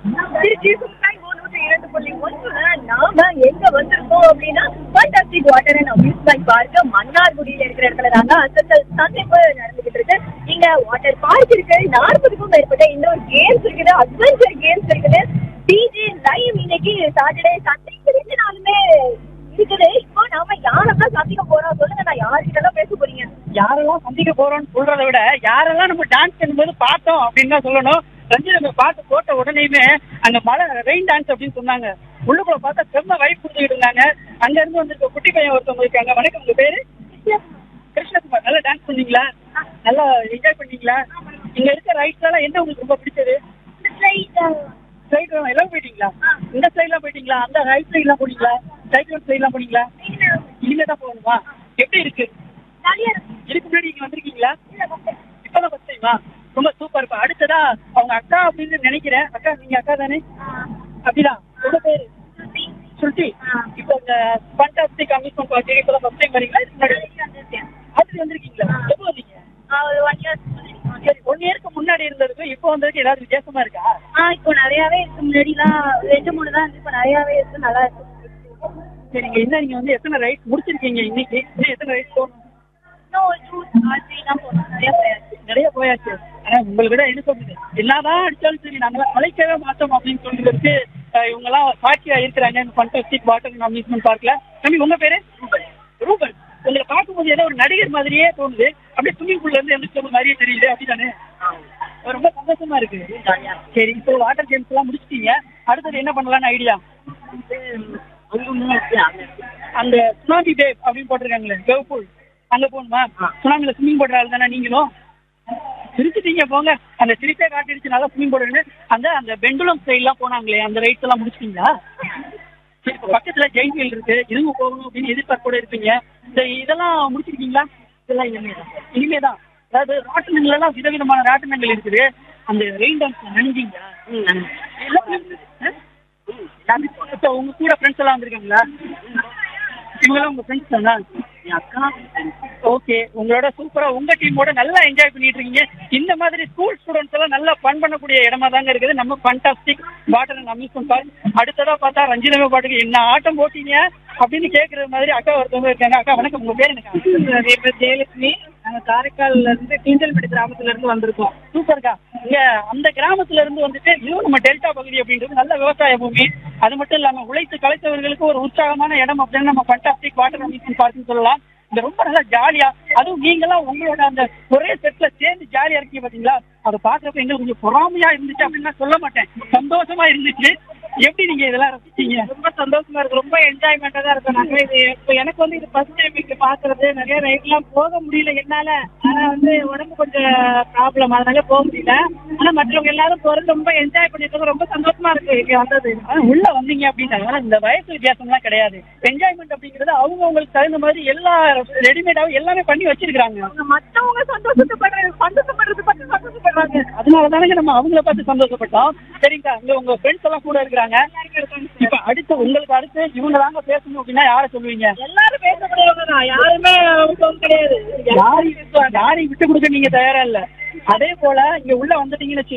திருச்சி சுற்றாய் நூற்றி இரண்டு புள்ளி ஒன்றுல நாம எங்க வந்திருக்கோம் அப்படின்னா fantastic water and amusement park மன்னார்குடியில இருக்கிற இடத்துல தாங்க அசத்தல் சந்திப்பு நடந்துகிட்டு இருக்கு இங்க வாட்டர் பார்க் இருக்கு நாற்பதுக்கும் மேற்பட்ட இன்னொரு கேம்ஸ் இருக்குது அட்வென்ச்சர் கேம்ஸ் இருக்குது டிஜே லைவ் இன்னைக்கு சாட்டர்டே சண்டே இந்த ரெண்டு நாளுமே இருக்குது இப்போ நாம யாரெல்லாம் சந்திக்க போறோம் சொல்லுங்க நான் யார்கிட்ட எல்லாம் பேச போறீங்க யாரெல்லாம் சந்திக்க போறோம்னு சொல்றதை விட யாரெல்லாம் நம்ம டான்ஸ் பண்ணும்போது பார்த்தோம் அப்படின்னு தான் சொல்லணும் ரஞ்சித் நம்ம பாட்டு போட்ட உடனேயுமே அங்க மழை ரெயின் டான்ஸ் அப்படின்னு சொன்னாங்க உள்ளுக்குள்ள பார்த்தா செம்ம வைப் கொடுத்துக்கிட்டு இருந்தாங்க அங்க இருந்து வந்திருக்க குட்டி பையன் ஒருத்தவங்க இருக்காங்க வணக்கம் உங்க பேரு கிருஷ்ணகுமார் நல்லா டான்ஸ் பண்ணீங்களா நல்லா என்ஜாய் பண்ணீங்களா இங்க இருக்க ரைட்ஸ் எல்லாம் என்ன உங்களுக்கு ரொம்ப பிடிச்சது சைடு எல்லாம் போயிட்டீங்களா இந்த சைட்லாம் போயிட்டீங்களா அந்த ரைட் சைட்லாம் போனீங்களா சைக்கிள் சைட்லாம் போனீங்களா இனிமே தான் போகணுமா எப்படி இருக்கு இதுக்கு முன்னாடி இங்க வந்திருக்கீங்களா இப்பதான் ஃபர்ஸ்ட் டைமா ரொம்ப சூப்பர் இப்ப அடுத்ததா அவங்க அக்கா அப்படின்னு நினைக்கிறேன் அக்கா நீங்க அக்கா தானே அப்படிதான் உங்க பேரு சுருட்டி இப்போ இந்த ஃபண்டாஸ்டிக் அம்யூஸ்மெண்ட் பார்க் இப்பதான் ஃபர்ஸ்ட் டைம் வரீங்களா இதுக்கு முன்னாடி அடுத்து வந்திருக்கீங்களா எப்போ வந்தீங்க சரி ஒன் இயருக்கு முன்னாடி இருந்ததுக்கு இப்போ வந்ததுக்கு ஏதாவது வித்தியாசமா இருக்கா இப்போ நிறையவே இருக்கு முன்னாடிலாம் ரெண்டு மூணு தான் இருக்கு இப்போ நிறையவே இருக்கு நல்லா இருக்கு சரிங்க என்ன நீங்க வந்து எத்தனை ரைட்ஸ் முடிச்சிருக்கீங்க இன்னைக்கு இன்னும் எத்தனை ரைட்ஸ் போகணும் இன்னும் ஒரு ஜூஸ் ஆட்சிலாம் போகணும் நிறைய போயாச்சு நிறைய போயாச்சு ஆனா உங்களை விட என்ன சொல்றது என்னதான் அடிச்சாலும் சரி நாங்க அழைக்கவே மாட்டோம் அப்படின்னு சொல்றதுக்கு அஹ், இவங்க எல்லாம் சாட்சியா இருக்கிறாங்க இந்த ஃபண்டாஸ்டிக் வாட்டர் அம்யூஸ்மெண்ட் பார்க்ல தம்பி உங்க பேரு ரூபன் உங்களை பார்க்கும்போது ஏதோ ஒரு நடிகர் மாதிரியே தோணுது அப்படியே ஸ்விம்மிங் பூல்ல இருந்து எந்திரிச்ச மாதிரியே தெரியுது அப்படிதானே ரொம்ப சந்தோஷமா இருக்கு சரி இப்போ வாட்டர் கேம்ஸ் எல்லாம் முடிச்சிட்டீங்க அடுத்தது என்ன பண்ணலாம்னு ஐடியா அந்த சுனாமி டேப் அப்படின்னு போட்டிருக்காங்களே வேவ்பூல் அங்க போகணுமா சுனாமில ஸ்விம்மிங் போடுற ஆள் தானே நீங்களும் சிரிச்சிட்டீங்க போங்க அந்த சிரிப்பே காட்டிடுச்சு நல்லா ஸ்விம்மிங் போடுறேன்னு அந்த அந்த பெண்டுலம் சைட்லாம் போனாங்களே அந்த ரைட்ஸ் எல்லாம் முடிச்சிட்டீங்களா சரி இப்போ பக்கத்துல ஜெயின் வீல் இருக்கு இதுவும் போகணும் அப்படின்னு எதிர்பார்ப்போட இருப்பீங்க இந்த இதெல்லாம் முடிச்சிருக்கீங்களா இதெல்லாம் இனிமே தான் இனிமே தான் அதாவது ராட்டினங்கள் எல்லாம் விதவிதமான ராட்டினங்கள் இருக்குது அந்த ரெயின் டான்ஸ் நினைஞ்சீங்களா இப்போ உங்க கூட ஃப்ரெண்ட்ஸ் எல்லாம் வந்திருக்காங்களா இவங்கெல்லாம் உங்க ஃப்ரெண்ட்ஸ் தானா அக்கா ஓகே உங்களோட சூப்பரா உங்க டீமோட நல்லா என்ஜாய் பண்ணிட்டு இருக்கீங்க இந்த மாதிரி ஸ்கூல் ஸ்டூடெண்ட்ஸ் எல்லாம் நல்லா ஃபன் பண்ணக்கூடிய இடமா தாங்க இருக்குது நம்ம fantastic water and amusement park அடுத்ததா பார்த்தா ரஞ்சிதமே பாட்டுக்கு என்ன ஆட்டம் போட்டீங்க அப்படின்னு கேக்குற மாதிரி அக்கா ஒருத்தவங்க இருக்காங்க அக்கா வணக்கம் உங்க பேர் எனக்கு என் பேர் ஜெயலட்சுமி நாங்க காரைக்கால்ல இருந்து கிஞ்சல்பட்டி கிராமத்துல இருந்து வந்திருக்கோம் சூப்பர்க்கா இங்க அந்த கிராமத்துல இருந்து வந்துட்டு இதுவும் நம்ம டெல்டா பகுதி அப்படின்றது நல்ல விவசாய பூமி அது மட்டும் இல்லாம உழைத்து கலைத்தவர்களுக்கு ஒரு உற்சாகமான இடம் அப்படின்னு நம்ம ஃபண்டாஸ்டிக் வாட்டர் அம்யூஸ்மெண்ட் பார்க்னு சொல்லலாம் இந்த ரொம்ப நல்லா ஜாலியா அதுவும் நீங்களாம் உங்களோட அந்த ஒரே செட்ல சேர்ந்து ஜாலியா இருக்கீங்க பாத்தீங்களா அதை பாக்குறப்ப எங்களுக்கு கொஞ்சம் பொறாமையா இருந்துச்சு அப்படின்னு நான் சொல்ல மாட்டேன் சந்தோஷமா இருந்துச்சு எப்படி நீங்க இதெல்லாம் ரசிச்சீங்க ரொம்ப சந்தோஷமா இருக்கு ரொம்ப என்ஜாய்மெண்டா தான் இருக்கும் நாங்க இது இப்போ எனக்கு வந்து இது ஃபர்ஸ்ட் டைம் இங்க பாக்குறது நிறைய ரைட்லாம் போக முடியல என்னால ஆனா வந்து உடம்பு கொஞ்சம் ப்ராப்ளம் அதனால போக முடியல ஆனா மற்றவங்க எல்லாரும் போறது ரொம்ப என்ஜாய் பண்ணிட்டு இருக்கோம். ரொம்ப சந்தோஷமா இருக்கு இங்க வந்தது ஆனா உள்ள வந்தீங்க அப்படின்னா இந்த வயசு வித்தியாசம்லாம் கிடையாது என்ஜாய்மெண்ட் அப்படிங்கிறது அவங்க உங்களுக்கு தகுந்த மாதிரி எல்லா ரெடிமேடாவும் எல்லாமே பண்ணி வச்சிருக்காங்க அவங்க மத்தவங்க சந்தோஷப்படுறது சந்தோஷப்படுறது பத்தி சந்தோஷப்படுறாங்க அதனால தானங்க நம்ம அவங்கள பார்த்து சந்தோஷப்பட்டோம் சரிங்கக்கா இங்க உங்க ஃப்ரெண்ட்ஸ் எல்லாம் கூட இருக்கிறாங்க இப்ப அடுத்து உங்களுக்கு அடுத்து இவங்க தாங்க பேசணும் அப்படின்னா யாரை சொல்லுவீங்க எல்லாரும் பேசக்கூடியவங்க தான் யாருமே அவங்க கிடையாது யாரையும் யாரையும் விட்டு கொடுக்க நீங்க தயாரா இல்ல அதே போல இங்க உள்ள வந்துட்டீங்கன்னு வச்சுக்கோங்க,